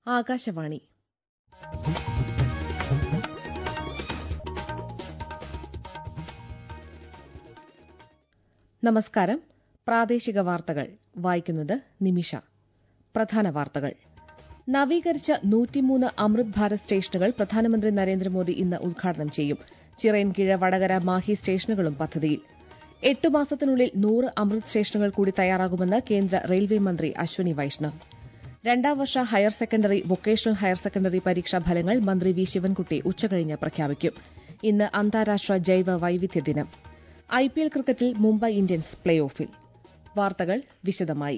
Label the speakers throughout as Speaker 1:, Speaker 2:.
Speaker 1: ആകാശവാണി നമസ്കാരം പ്രാദേശിക വാർത്തകൾ വായിക്കുന്നത് നിമിഷ പ്രധാന വാർത്തകൾ നവീകരിച്ച നൂറ്റിമൂന്ന് അമൃത് ഭാരത് സ്റ്റേഷനുകൾ പ്രധാനമന്ത്രി നരേന്ദ്രമോദി ഇന്ന് ഉദ്ഘാടനം ചെയ്യും ചിറയൻകീഴ് വടകര മാഹി സ്റ്റേഷനുകളും പദ്ധതിയിൽ എട്ട് മാസത്തിനുള്ളിൽ നൂറ് അമൃത് സ്റ്റേഷനുകൾ കൂടി തയ്യാറാകുമെന്ന് കേന്ദ്ര റെയിൽവേ മന്ത്രി അശ്വനി വൈഷ്ണവ് രണ്ടാം വർഷ higher secondary vocational higher secondary പരീക്ഷാ ഫലങ്ങൾ മന്ത്രി വി ശിവൻകുട്ടി ഉച്ചകഴിഞ്ഞ് പ്രഖ്യാപിക്കും ഇന്ന് അന്താരാഷ്ട്ര ജൈവ വൈവിധ്യ ദിനം ഐപിഎൽ ക്രിക്കറ്റിൽ മുംബൈ ഇന്ത്യൻസ് പ്ലേ ഓഫിൽ വാർത്തകൾ വിശദമായി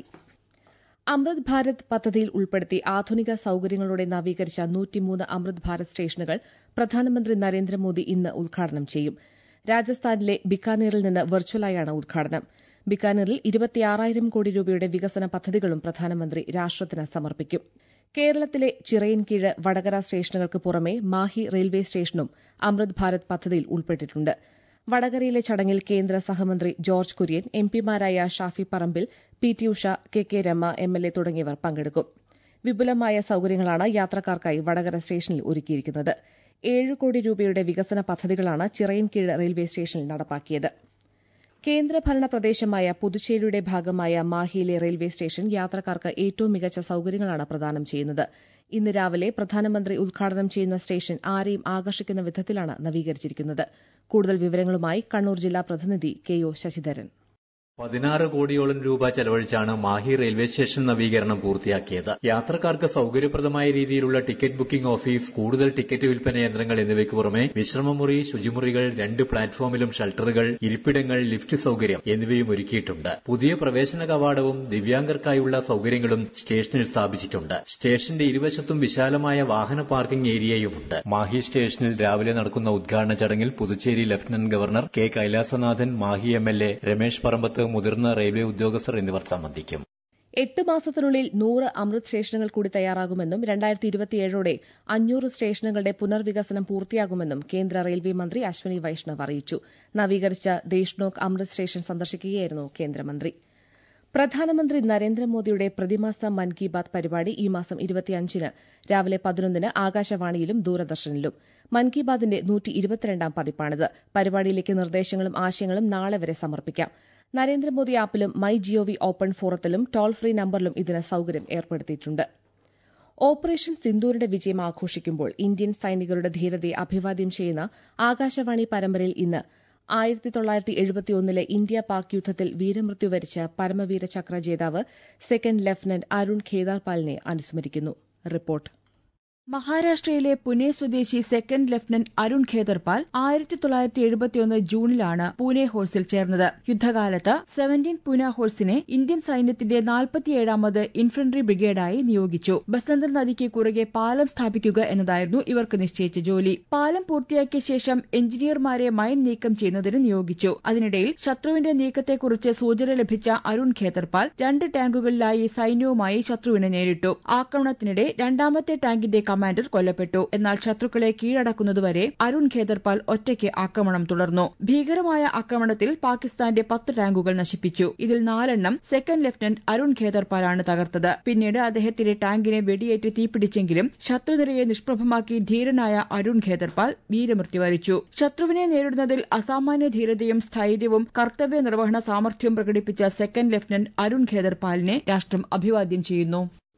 Speaker 1: അമൃത് ഭാരത് പദ്ധതിയിൽ ഉൾപ്പെടുത്തി ആധുനിക സൌകര്യങ്ങളോടെ നവീകരിച്ച നൂറ്റിമൂന്ന് അമൃത് ഭാരത് സ്റ്റേഷനുകൾ പ്രധാനമന്ത്രി നരേന്ദ്രമോദി ഇന്ന് ഉദ്ഘാടനം ചെയ്യും രാജസ്ഥാനിലെ ബിക്കാനീറിൽ നിന്ന് വെർച്വലായാണ് ഉദ്ഘാടനം ബിക്കാനീറിൽ ഇരുപത്തിയാറായിരം കോടി രൂപയുടെ വികസന പദ്ധതികളും പ്രധാനമന്ത്രി രാഷ്ട്രത്തിന് സമർപ്പിക്കും കേരളത്തിലെ ചിറയൻകീഴ് വടകര സ്റ്റേഷനുകൾക്ക് പുറമെ മാഹി റെയിൽവേ സ്റ്റേഷനും അമൃത് ഭാരത് പദ്ധതിയിൽ ഉൾപ്പെട്ടിട്ടുണ്ട് വടകരയിലെ ചടങ്ങിൽ കേന്ദ്ര സഹമന്ത്രി ജോർജ് കുര്യൻ എംപിമാരായ Shafi Parambil P T Usha K K Rema MLA തുടങ്ങിയവർ പങ്കെടുക്കും വിപുലമായ സൌകര്യങ്ങളാണ് യാത്രക്കാർക്കായി വടകര സ്റ്റേഷനിൽ ഒരുക്കിയിരിക്കുന്നത് ഏഴ് കോടി രൂപയുടെ വികസന പദ്ധതികളാണ് ചിറയൻകീഴ് റെയിൽവേ സ്റ്റേഷനിൽ നടപ്പാക്കിയത് കേന്ദ്രഭരണ പ്രദേശമായ പുതുച്ചേരിയുടെ ഭാഗമായ മാഹിയിലെ റെയിൽവേ സ്റ്റേഷൻ യാത്രക്കാർക്ക് ഏറ്റവും മികച്ച സൌകര്യങ്ങളാണ് പ്രദാനം ചെയ്യുന്നത് ഇന്ന് രാവിലെ പ്രധാനമന്ത്രി ഉദ്ഘാടനം ചെയ്യുന്ന സ്റ്റേഷൻ ആരെയും ആകർഷിക്കുന്ന വിധത്തിലാണ് നവീകരിച്ചിരിക്കുന്നത് കൂടുതൽ വിവരങ്ങളുമായി കണ്ണൂർ ജില്ലാ പ്രതിനിധി കെ ഒ ശശിധരൻ
Speaker 2: പതിനാറ് കോടിയോളം രൂപ ചെലവഴിച്ചാണ് മാഹി റെയിൽവേ സ്റ്റേഷൻ നവീകരണം പൂർത്തിയാക്കിയത് യാത്രക്കാർക്ക് സൌകര്യപ്രദമായ രീതിയിലുള്ള ടിക്കറ്റ് ബുക്കിംഗ് ഓഫീസ് കൂടുതൽ ടിക്കറ്റ് വിൽപ്പന യന്ത്രങ്ങൾ എന്നിവയ്ക്ക് പുറമെ വിശ്രമമുറി ശുചിമുറികൾ രണ്ട് പ്ലാറ്റ്ഫോമിലും ഷെൽട്ടറുകൾ ഇരിപ്പിടങ്ങൾ ലിഫ്റ്റ് സൌകര്യം എന്നിവയും ഒരുക്കിയിട്ടുണ്ട് പുതിയ പ്രവേശന കവാടവും ദിവ്യാംഗർക്കായുള്ള സൌകര്യങ്ങളും സ്റ്റേഷനിൽ സ്ഥാപിച്ചിട്ടുണ്ട് സ്റ്റേഷന്റെ ഇരുവശത്തും വിശാലമായ വാഹന പാർക്കിംഗ് ഏരിയയുമുണ്ട് മാഹി സ്റ്റേഷനിൽ രാവിലെ നടക്കുന്ന ഉദ്ഘാടന ചടങ്ങിൽ Puducherry lieutenant governor K Kailasanathan Mahe MLA Ramesh Parambath മുതിർന്ന റെയിൽവേ ഉദ്യോഗസ്ഥർ എന്നിവർ സംബന്ധിക്കും
Speaker 1: എട്ട് മാസത്തിനുള്ളിൽ നൂറ് അമൃത് സ്റ്റേഷനുകൾ കൂടി തയ്യാറാകുമെന്നും രണ്ടായിരത്തി ഇരുപത്തിയേഴോടെ അഞ്ഞൂറ് സ്റ്റേഷനുകളുടെ പുനർവികസനം പൂർത്തിയാകുമെന്നും കേന്ദ്ര റെയിൽവേ മന്ത്രി അശ്വനി വൈഷ്ണവ് അറിയിച്ചു നവീകരിച്ച ദേശ്നോക് അമൃത് സ്റ്റേഷൻ സന്ദർശിക്കുകയായിരുന്നു കേന്ദ്രമന്ത്രി പ്രധാനമന്ത്രി നരേന്ദ്രമോദിയുടെ പ്രതിമാസ മൻ കി ബാത് പരിപാടി ഈ മാസം ഇരുപത്തിയഞ്ചിന് രാവിലെ പതിനൊന്നിന് ആകാശവാണിയിലും ദൂരദർശനിലും മൻ കി ബാതിന്റെ നൂറ്റി ഇരുപത്തിരണ്ടാം പതിപ്പാണിത് പരിപാടിയിലേക്ക് നിർദ്ദേശങ്ങളും ആശയങ്ങളും നാളെ വരെ സമർപ്പിക്കാം നരേന്ദ്രമോദി ആപ്പിലും മൈ ജിഒവി ഓപ്പൺ ഫോറത്തിലും ടോൾ ഫ്രീ നമ്പറിലും ഇതിന് സൌകര്യം ഏർപ്പെടുത്തിയിട്ടുണ്ട് ഓപ്പറേഷൻ സിന്ദൂരിന്റെ വിജയം ആഘോഷിക്കുമ്പോൾ ഇന്ത്യൻ സൈനികരുടെ ധീരതയെ അഭിവാദ്യം ചെയ്യുന്ന ആകാശവാണി പരമ്പരയിൽ ഇന്ന് ആയിരത്തി തൊള്ളായിരത്തി എഴുപത്തിയൊന്നിലെ ഇന്ത്യ പാക് യുദ്ധത്തിൽ വീരമൃത്യു വരിച്ച പരമവീര ചക്ര ജേതാവ് സെക്കൻഡ് ലഫ്റ്റനന്റ് അരുൺ ഖേദാർപാലിനെ അനുസ്മരിക്കുന്നു റിപ്പോർട്ട്
Speaker 3: മഹാരാഷ്ട്രയിലെ പുനെ സ്വദേശി സെക്കൻഡ് ലഫ്റ്റനന്റ് അരുൺ ഖേദർപാൽ ആയിരത്തി തൊള്ളായിരത്തി എഴുപത്തിയൊന്ന് ജൂണിലാണ് പൂനെ ഹോഴ്സിൽ ചേർന്നത് യുദ്ധകാലത്ത് സെവന്റീൻ പൂന ഹോഴ്സിനെ ഇന്ത്യൻ സൈന്യത്തിന്റെ നാൽപ്പത്തിയേഴാമത് ഇൻഫൻട്രി ബ്രിഗേഡായി നിയോഗിച്ചു ബസന്തർ നദിക്ക് കുറുകെ പാലം സ്ഥാപിക്കുക എന്നതായിരുന്നു ഇവർക്ക് നിശ്ചയിച്ച ജോലി പാലം പൂർത്തിയാക്കിയ ശേഷം എഞ്ചിനീയർമാരെ മൈൻ നീക്കം ചെയ്യുന്നതിന് നിയോഗിച്ചു അതിനിടയിൽ ശത്രുവിന്റെ നീക്കത്തെക്കുറിച്ച് സൂചന ലഭിച്ച അരുൺ ഖേദർപാൽ രണ്ട് ടാങ്കുകളിലായി സൈന്യവുമായി ശത്രുവിനെ നേരിട്ടു ആക്രമണത്തിനിടെ രണ്ടാമത്തെ ടാങ്കിന്റെ കമാൻഡർ കൊല്ലപ്പെട്ടു എന്നാൽ ശത്രുക്കളെ കീഴടക്കുന്നതുവരെ അരുൺ ഖേദർപാൽ ഒറ്റയ്ക്ക് ആക്രമണം തുടർന്നു ഭീകരമായ ആക്രമണത്തിൽ പാകിസ്ഥാന്റെ പത്ത് ടാങ്കുകൾ നശിപ്പിച്ചു ഇതിൽ നാലെണ്ണം സെക്കൻഡ് ലഫ്റ്റനന്റ് അരുൺ ഖേദർപാലാണ് തകർത്തത് പിന്നീട് അദ്ദേഹത്തിന്റെ ടാങ്കിനെ വെടിയേറ്റ് തീപിടിച്ചെങ്കിലും ശത്രുനിരയെ നിഷ്പ്രഭമാക്കി ധീരനായ അരുൺ ഖേദർപാൽ വീരമൃത്യു വരിച്ചു ശത്രുവിനെ നേരിടുന്നതിൽ അസാമാന്യ ധീരതയും സ്ഥൈര്യവും കർത്തവ്യ നിർവഹണ സാമർഥ്യവും പ്രകടിപ്പിച്ച സെക്കൻഡ് ലഫ്റ്റനന്റ് അരുൺ ഖേദർപാലിനെ രാഷ്ട്രം അഭിവാദ്യം ചെയ്യുന്നു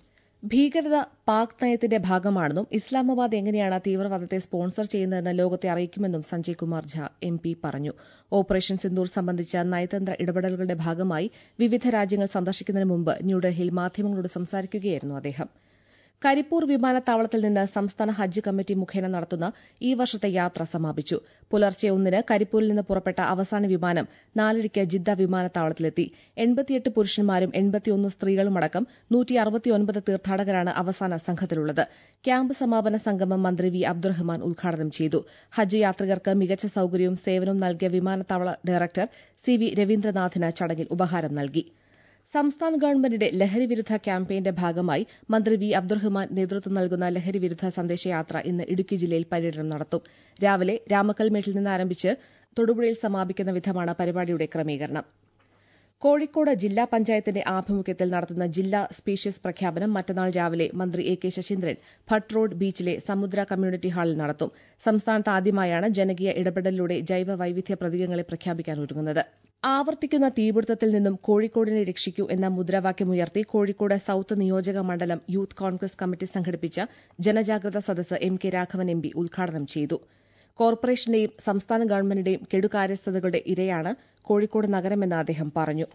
Speaker 1: ഭീകരത പാക് നയത്തിന്റെ ഭാഗമാണെന്നും ഇസ്ലാമാബാദ് എങ്ങനെയാണ് തീവ്രവാദത്തെ സ്പോൺസർ ചെയ്യുന്നതെന്ന് ലോകത്തെ അറിയിക്കുമെന്നും സഞ്ജയ് കുമാർ ഝാ എം പി പറഞ്ഞു ഓപ്പറേഷൻ സിന്ദൂർ സംബന്ധിച്ച നയതന്ത്ര ഇടപെടലുകളുടെ ഭാഗമായി വിവിധ രാജ്യങ്ങൾ സന്ദർശിക്കുന്നതിന് മുമ്പ് ന്യൂഡൽഹിയിൽ മാധ്യമങ്ങളോട് സംസാരിക്കുകയായിരുന്നു അദ്ദേഹം കരിപ്പൂർ വിമാനത്താവളത്തിൽ നിന്ന് സംസ്ഥാന ഹജ്ജ് കമ്മിറ്റി മുഖേന നടത്തുന്ന ഈ വർഷത്തെ യാത്ര സമാപിച്ചു പുലർച്ചെ ഒന്നിന് കരിപ്പൂരിൽ നിന്ന് പുറപ്പെട്ട അവസാന വിമാനം നാലരയ്ക്ക് ജിദ്ദ വിമാനത്താവളത്തിലെത്തി എൺപത്തിയെട്ട് പുരുഷന്മാരും എൺപത്തിയൊന്ന് സ്ത്രീകളുമടക്കം നൂറ്റി അറുപത്തിയൊൻപത് തീർത്ഥാടകരാണ് അവസാന സംഘത്തിലുള്ളത് ക്യാമ്പ് സമാപന സംഗമം മന്ത്രി വി അബ്ദുറഹ്മാൻ ഉദ്ഘാടനം ചെയ്തു ഹജ്ജ് യാത്രികർക്ക് മികച്ച സൌകര്യവും സേവനവും നൽകിയ വിമാനത്താവള ഡയറക്ടർ സി വി രവീന്ദ്രനാഥിന് ചടങ്ങിൽ ഉപഹാരം നൽകി സംസ്ഥാന ഗവൺമെന്റിന്റെ ലഹരിവിരുദ്ധ ക്യാമ്പയിന്റെ ഭാഗമായി മന്ത്രി വി അബ്ദുറഹ്മാൻ നേതൃത്വം നൽകുന്ന ലഹരിവിരുദ്ധ സന്ദേശയാത്ര ഇന്ന് ഇടുക്കി ജില്ലയിൽ പര്യടനം നടത്തും രാവിലെ രാമക്കൽമേട്ടിൽ നിന്ന് ആരംഭിച്ച് തൊടുപുഴയിൽ സമാപിക്കുന്ന വിധമാണ് പരിപാടിയുടെ ക്രമീകരണം കോഴിക്കോട് ജില്ലാ പഞ്ചായത്തിന്റെ ആഭിമുഖ്യത്തിൽ നടത്തുന്ന ജില്ലാ സ്പീഷ്യസ് പ്രഖ്യാപനം മറ്റന്നാൾ രാവിലെ മന്ത്രി A K Saseendran Bhatt road ബീച്ചിലെ സമുദ്ര കമ്മ്യൂണിറ്റി ഹാളിൽ നടത്തും സംസ്ഥാനത്ത് ആദ്യമായാണ് ജനകീയ ഇടപെടലിലൂടെ ജൈവ വൈവിധ്യ പ്രതീകങ്ങളെ പ്രഖ്യാപിക്കാൻ ഒരുങ്ങുന്നത് ആവർത്തിക്കുന്ന തീപിടുത്തത്തിൽ നിന്നും കോഴിക്കോടിനെ രക്ഷിക്കൂ എന്ന മുദ്രാവാക്യമുയർത്തി കോഴിക്കോട് സൌത്ത് നിയോജക മണ്ഡലം യൂത്ത് കോൺഗ്രസ് കമ്മിറ്റി സംഘടിപ്പിച്ച ജനജാഗ്രത സദസ്സ് M K Raghavan M P ഉദ്ഘാടനം ചെയ്തു കോർപ്പറേഷന്റെയും സംസ്ഥാന ഗവൺമെന്റിന്റെയും കെടുകാര്യസ്ഥതകളുടെ ഇരയാണ് കോഴിക്കോട് നഗരമെന്ന് അദ്ദേഹം പറഞ്ഞു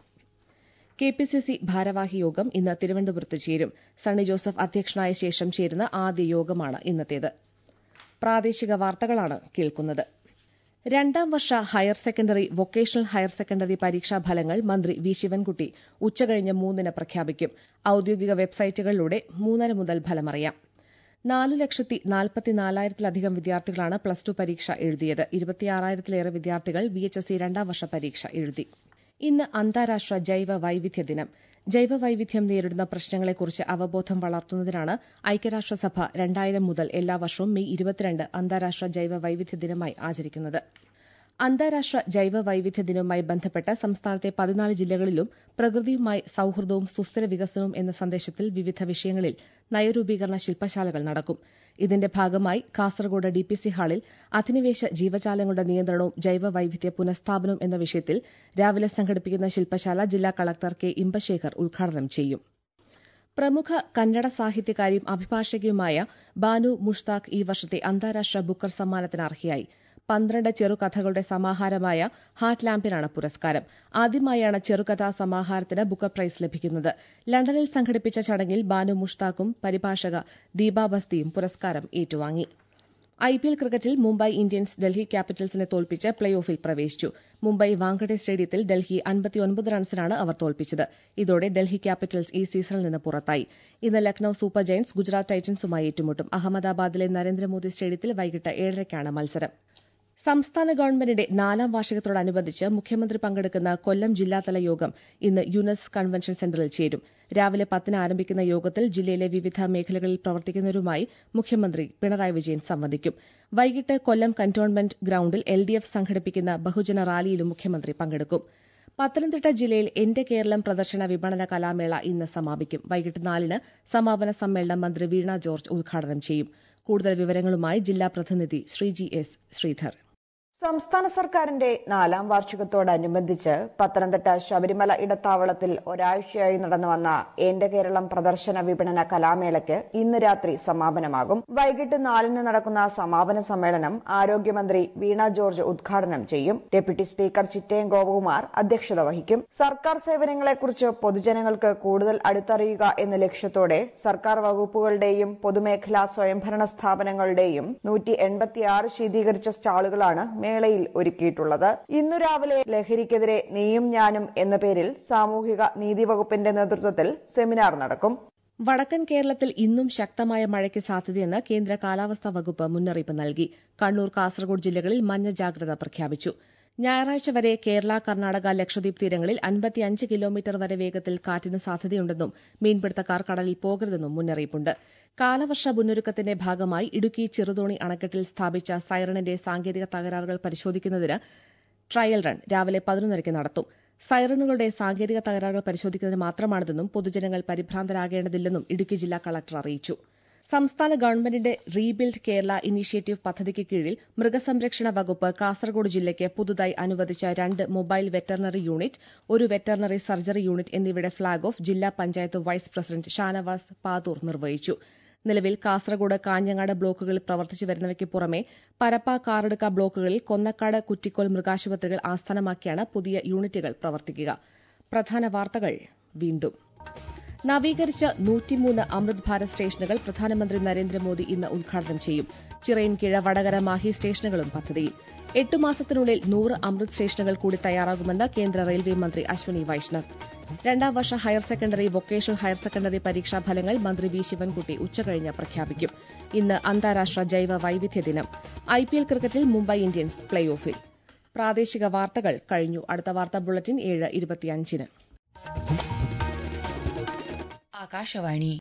Speaker 1: കെ പി സി സി ഭാരവാഹി യോഗം ഇന്ന് തിരുവനന്തപുരത്ത് ചേരും സണ്ണി ജോസഫ് അധ്യക്ഷനായ ശേഷം ചേരുന്ന ആദ്യ യോഗമാണ് ഇന്നത്തേത് പ്രാദേശിക വാർത്തകളാണ് കേൾക്കുന്നത് രണ്ടാം വർഷ higher secondary vocational higher secondary പരീക്ഷാ ഫലങ്ങൾ മന്ത്രി വി ശിവൻകുട്ടി ഉച്ചകഴിഞ്ഞ് മൂന്നിന് പ്രഖ്യാപിക്കും ഔദ്യോഗിക വെബ്സൈറ്റുകളിലൂടെ മൂന്നര മുതൽ ഫലമറിയാം നാലു ലക്ഷത്തി നാൽപ്പത്തിനാലായിരത്തിലധികം വിദ്യാർത്ഥികളാണ് പ്ലസ് ടു പരീക്ഷ എഴുതിയത് ഇരുപത്തിയാറായിരത്തിലേറെ വിദ്യാർത്ഥികൾ വി എച്ച് എസ് സി രണ്ടാം വർഷ പരീക്ഷ എഴുതി ഇന്ന് അന്താരാഷ്ട്ര ജൈവ വൈവിധ്യ ദിനം ജൈവ വൈവിധ്യം നേരിടുന്ന പ്രശ്നങ്ങളെക്കുറിച്ച് അവബോധം വളർത്തുന്നതിനാണ് ഐക്യരാഷ്ട്രസഭ രണ്ടായിരം മുതൽ എല്ലാ വർഷവും മെയ് ഇരുപത്തിരണ്ട് അന്താരാഷ്ട്ര ജൈവ വൈവിധ്യ ദിനമായി ആചരിക്കുന്നത് അന്താരാഷ്ട്ര ജൈവ വൈവിധ്യ ദിനവുമായി ബന്ധപ്പെട്ട് സംസ്ഥാനത്തെ പതിനാല് ജില്ലകളിലും പ്രകൃതിയുമായി സൌഹൃദവും സുസ്ഥിര വികസനവും എന്ന സന്ദേശത്തിൽ വിവിധ വിഷയങ്ങളിൽ നയരൂപീകരണ ശില്പശാലകൾ നടക്കും ഇതിന്റെ ഭാഗമായി കാസർഗോഡ് ഡിപിസി ഹാളിൽ അധിനിവേശ ജീവജാലങ്ങളുടെ നിയന്ത്രണവും ജൈവ വൈവിധ്യ പുനഃസ്ഥാപനവും എന്ന വിഷയത്തിൽ രാവിലെ സംഘടിപ്പിക്കുന്ന ശില്പശാല ജില്ലാ കളക്ടർ കെ ഇമ്പശേഖർ ഉദ്ഘാടനം ചെയ്യും പ്രമുഖ കന്നഡ സാഹിത്യകാരിയും അഭിഭാഷകയുമായ ബാനു മുഷ്താഖ് ഈ വർഷത്തെ അന്താരാഷ്ട്ര ബുക്കർ സമ്മാനത്തിന് അർഹയായി പന്ത്രണ്ട് ചെറുകഥകളുടെ സമാഹാരമായ ഹാർട്ട് ലാമ്പിനാണ് പുരസ്കാരം ആദ്യമായാണ് ചെറുകഥാ സമാഹാരത്തിന് ബുക്കർ പ്രൈസ് ലഭിക്കുന്നത് ലണ്ടനിൽ സംഘടിപ്പിച്ച ചടങ്ങിൽ ബാനു മുഷ്താഖും പരിഭാഷക ദീപാ ബസ്തിയും പുരസ്കാരം ഏറ്റുവാങ്ങി ഐപിഎൽ ക്രിക്കറ്റിൽ മുംബൈ ഇന്ത്യൻസ് ഡൽഹി ക്യാപിറ്റൽസിനെ തോൽപ്പിച്ച് പ്ലേ ഓഫിൽ പ്രവേശിച്ചു മുംബൈ വാങ്കഡെ സ്റ്റേഡിയത്തിൽ ഡൽഹി അൻപത്തിയൊൻപത് റൺസിനാണ് അവർ തോൽപ്പിച്ചത് ഇതോടെ ഡൽഹി ക്യാപിറ്റൽസ് ഈ സീസണിൽ നിന്ന് പുറത്തായി ഇന്ന് ലക്നൌ സൂപ്പർ ജയന്റ്സ് ഗുജറാത്ത് ടൈറ്റൻസുമായി ഏറ്റുമുട്ടും അഹമ്മദാബാദിലെ നരേന്ദ്രമോദി സ്റ്റേഡിയത്തിൽ വൈകിട്ട് ഏഴരയ്ക്കാണ് മത്സരം സംസ്ഥാന ഗവൺമെന്റിന്റെ നാലാം വാർഷികത്തോടനുബന്ധിച്ച് മുഖ്യമന്ത്രി പങ്കെടുക്കുന്ന കൊല്ലം ജില്ലാതല യോഗം ഇന്ന് യുനെസ് കൺവെൻഷൻ സെന്ററിൽ ചേരും രാവിലെ പത്തിന് ആരംഭിക്കുന്ന യോഗത്തിൽ ജില്ലയിലെ വിവിധ മേഖലകളിൽ പ്രവർത്തിക്കുന്നവരുമായി മുഖ്യമന്ത്രി പിണറായി വിജയൻ സംവദിക്കും വൈകിട്ട് കൊല്ലം കന്റോൺമെന്റ് ഗ്രൌണ്ടിൽ എൽ ഡി എഫ് സംഘടിപ്പിക്കുന്ന ബഹുജന റാലിയിലും മുഖ്യമന്ത്രി പങ്കെടുക്കും പത്തനംതിട്ട ജില്ലയിൽ എന്റെ കേരളം പ്രദർശന വിപണന കലാമേള ഇന്ന് സമാപിക്കും വൈകിട്ട് നാലിന് സമാപന സമ്മേളനം മന്ത്രി വീണ ജോർജ് ഉദ്ഘാടനം ചെയ്യും കൂടുതൽ വിവരങ്ങളുമായി ജില്ലാ പ്രതിനിധി ശ്രീജി എസ് ശ്രീധർ
Speaker 4: സംസ്ഥാന സർക്കാരിന്റെ നാലാം വാർഷികത്തോടനുബന്ധിച്ച് പത്തനംതിട്ട ശബരിമല ഇടത്താവളത്തിൽ ഒരാഴ്ചയായി നടന്നു വന്ന എന്റെ കേരളം പ്രദർശന വിപണന കലാമേളയ്ക്ക് ഇന്ന് രാത്രി സമാപനമാകും വൈകിട്ട് നാലിന് നടക്കുന്ന സമാപന സമ്മേളനം ആരോഗ്യമന്ത്രി വീണ ജോർജ് ഉദ്ഘാടനം ചെയ്യും ഡെപ്യൂട്ടി സ്പീക്കർ ചിറ്റയം ഗോപകുമാർ അധ്യക്ഷത വഹിക്കും സർക്കാർ സേവനങ്ങളെക്കുറിച്ച് പൊതുജനങ്ങൾക്ക് കൂടുതൽ അടുത്തറിയുക എന്ന ലക്ഷ്യത്തോടെ സർക്കാർ വകുപ്പുകളുടെയും പൊതുമേഖലാ സ്വയംഭരണ സ്ഥാപനങ്ങളുടെയും നൂറ്റി എൺപത്തിയാറ് ശീതീകരിച്ച സ്റ്റാളുകളാണ് മേളയിൽ ഒരുക്കിയിട്ടുള്ളത് ഇന്നു രാവിലെ ലഹരിക്കെതിരെ നീയും ഞാനും എന്ന പേരിൽ സാമൂഹിക നീതി വകുപ്പിന്റെ നേതൃത്വത്തിൽ സെമിനാർ നടക്കും
Speaker 1: വടക്കൻ കേരളത്തിൽ ഇന്നും ശക്തമായ മഴയ്ക്ക് സാധ്യതയെന്ന് കേന്ദ്ര കാലാവസ്ഥാ വകുപ്പ് മുന്നറിയിപ്പ് നൽകി കണ്ണൂർ കാസർഗോഡ് ജില്ലകളിൽ മഞ്ഞ ജാഗ്രത പ്രഖ്യാപിച്ചു ഞായറാഴ്ച വരെ കേരള കർണാടക ലക്ഷദ്വീപ് തീരങ്ങളിൽ അൻപത്തിയഞ്ച് കിലോമീറ്റർ വരെ വേഗത്തിൽ കാറ്റിന് സാധ്യതയുണ്ടെന്നും മീൻപിടുത്തക്കാർ കടലിൽ പോകരുതെന്നും മുന്നറിയിപ്പുണ്ട് കാലവർഷ മുന്നൊരുക്കത്തിന്റെ ഭാഗമായി ഇടുക്കി ചെറുതോണി അണക്കെട്ടിൽ സ്ഥാപിച്ച സൈറണിന്റെ സാങ്കേതിക തകരാറുകൾ പരിശോധിക്കുന്നതിന് ട്രയൽ റൺ രാവിലെ പതിനൊന്നരയ്ക്ക് നടത്തും സൈറണുകളുടെ സാങ്കേതിക തകരാറുകൾ പരിശോധിക്കുന്നതിന് മാത്രമാണിതെന്നും പൊതുജനങ്ങൾ പരിഭ്രാന്തരാകേണ്ടതില്ലെന്നും ഇടുക്കി ജില്ലാ കളക്ടർ അറിയിച്ചു സംസ്ഥാന ഗവൺമെന്റിന്റെ റീബിൽഡ് കേരള ഇനീഷ്യേറ്റീവ് പദ്ധതിക്ക് കീഴിൽ മൃഗസംരക്ഷണ വകുപ്പ് കാസർഗോഡ് ജില്ലയ്ക്ക് പുതുതായി അനുവദിച്ച രണ്ട് മൊബൈൽ വെറ്ററിനറി യൂണിറ്റ് ഒരു വെറ്ററിനറി സർജറി യൂണിറ്റ് എന്നിവയുടെ ഫ്ളാഗ് ഓഫ് ജില്ലാ പഞ്ചായത്ത് വൈസ് പ്രസിഡന്റ് ഷാനവാസ് പാതൂർ നിർവഹിച്ചു നിലവിൽ കാസർഗോഡ് കാഞ്ഞങ്ങാട് ബ്ലോക്കുകളിൽ പ്രവർത്തിച്ചു വരുന്നവയ്ക്ക് പുറമെ പരപ്പ കാറടുക്ക ബ്ലോക്കുകളിൽ കൊന്നക്കാട് കുറ്റിക്കോൽ മൃഗാശുപത്രികൾ ആസ്ഥാനമാക്കിയാണ് പുതിയ യൂണിറ്റുകൾ പ്രവർത്തിക്കുക പ്രധാന വാർത്തകൾ വീണ്ടും നവീകരിച്ച നൂറ്റിമൂന്ന് അമൃത് ഭാരത് സ്റ്റേഷനുകൾ പ്രധാനമന്ത്രി നരേന്ദ്രമോദി ഇന്ന് ഉദ്ഘാടനം ചെയ്യും ചിറയിൻകിഴ വടകര മാഹി സ്റ്റേഷനുകളും പദ്ധതിയിൽ എട്ടു മാസത്തിനുള്ളിൽ നൂറ് അമൃത് സ്റ്റേഷനുകൾ കൂടി തയ്യാറാകുമെന്ന് കേന്ദ്ര റെയിൽവേ മന്ത്രി അശ്വനി വൈഷ്ണവ് രണ്ടാം വർഷ higher secondary vocational higher secondary പരീക്ഷാ ഫലങ്ങൾ മന്ത്രി വി ശിവൻകുട്ടി ഉച്ചകഴിഞ്ഞ് പ്രഖ്യാപിക്കും ഇന്ന് അന്താരാഷ്ട്ര ജൈവ വൈവിധ്യ ദിനം ഐപിഎൽ ക്രിക്കറ്റിൽ മുംബൈ ഇന്ത്യൻസ് പ്ലേ ഓഫിൽ പ്രാദേശിക വാർത്തകൾ കഴിഞ്ഞു അടുത്ത വാർത്താ ബുള്ളറ്റിൻ ഏഴ് ഇരുപത്തിയഞ്ചിന്
Speaker 5: ആകാശവാണി